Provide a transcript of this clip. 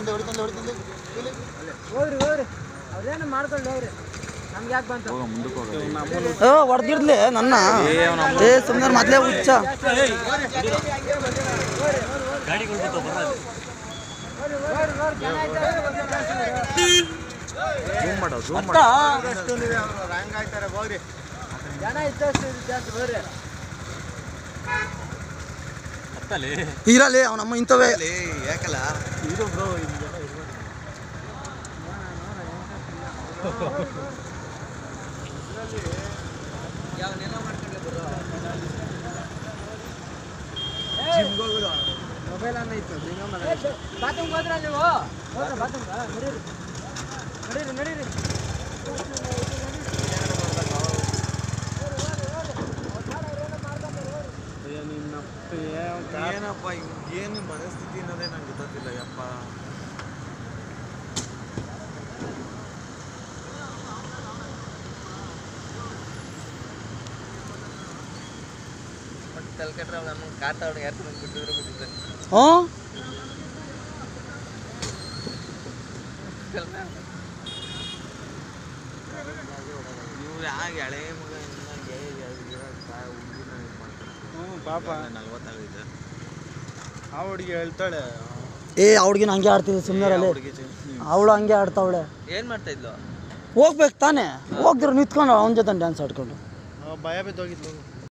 ಹೊಡಿತಂದೆ ಹೊಡಿತಂದೆ ಹೊಡಿತಂದೆ ಇಲ್ಲಿ ಹೋಗ್ರಿ ಹೋಗ್ರಿ ಅವ್ರೇನು ಮಾಡ್ಕೊಂಡು ಹೋಗ್ರಿ ನಮ್ಗೆ ಯಾಕೆ ಬಂತು ಹೋಗ ಮುಂದಕ್ಕೆ ಹೋಗ ಓ ಹೊಡೆದಿರ್ಲಿ ನನ್ನ ಏ ಸುಮ್ಮನೆ ಮೊದಲೇ ಹುಚ್ಚ ಹೋಗ್ರಿ ಹೋಗ್ರಿ ಜನ ಇದ್ದಾರೆ, ಒಂದೇ ಕಳ್ಸ್ತಾರೆ. ಜೂಮ್ ಮಾಡೋ ಜೂಮ್ ರ್ಯಾಂಕ್ ಆಯ್ತಾರೆ ಹೋಗ್ರಿ ಜನ ಇದ್ದಷ್ಟು ಇದು ಜಾಸ್ತಿ ಹೋಗ್ರಿ ಇರಲಿ ಅವನಮ್ಮ ಇಂಥವೇ ಯಾಕಲ್ಲ ಮೊಬೈಲ್ ಅನ್ನ ಇತ್ತು ಬಾತ್ರೂಮ್ ಹೋದ್ರ ನೀವು ಹೋದ್ರ ಬಾತ್ರೂಮ್ ನಡೀರಿ ನಡೀರಿ ನಡೀರಿ ಏನಪ್ಪ ಏನು ಮನಸ್ಥಿತಿ ಅನ್ನೋದೇ ನಂಗೆ ಗೊತ್ತಿಲ್ಲ ಯಪ್ಪ ತಲ್ಕಟ್ರೆ ನಮಗೆ ಕಾಟ ಅವ್ನಿಗೆ ಯಾರು ಬಿಟ್ಟಿದ್ರು ಬಿಟ್ಟಿದ್ದೆ ಹ್ಞೂ ಇವ್ರು ಯಾಕೆ ಎಳೆ ಮಗ ಇನ್ನ ಹುಡುಗಿನ ಮಾಡ್ತಾರೆ ಹ್ಞೂ ಪಾಪ ನಲ್ವತ್ತಾಗೈತೆ ಆ ಹುಡುಗಿ ಹೇಳ್ತಾಳೆ ಏ ಅವ್ಳಿಗೆ ಹಂಗೆ ಆಡ್ತಿದ್ದೆ ಸುಮ್ಮನೆ ಹುಡುಗಿ ಅವಳು ಹಂಗೆ ಆಡ್ತಾವಳೆ ಏನು ಮಾಡ್ತಾ ಇದ್ಲು ಹೋಗ್ಬೇಕು ತಾನೇ ಹೋಗ್ದಿರ ನಿಂತ್ಕೊಂಡು ಅವನ ಜೊತೆ ಡ್ಯಾನ್ಸ್ ಆಡ್ಕೊಂಡು ಆ, ಭಯ ಬಿದ್ದೋಗಿತ್ತು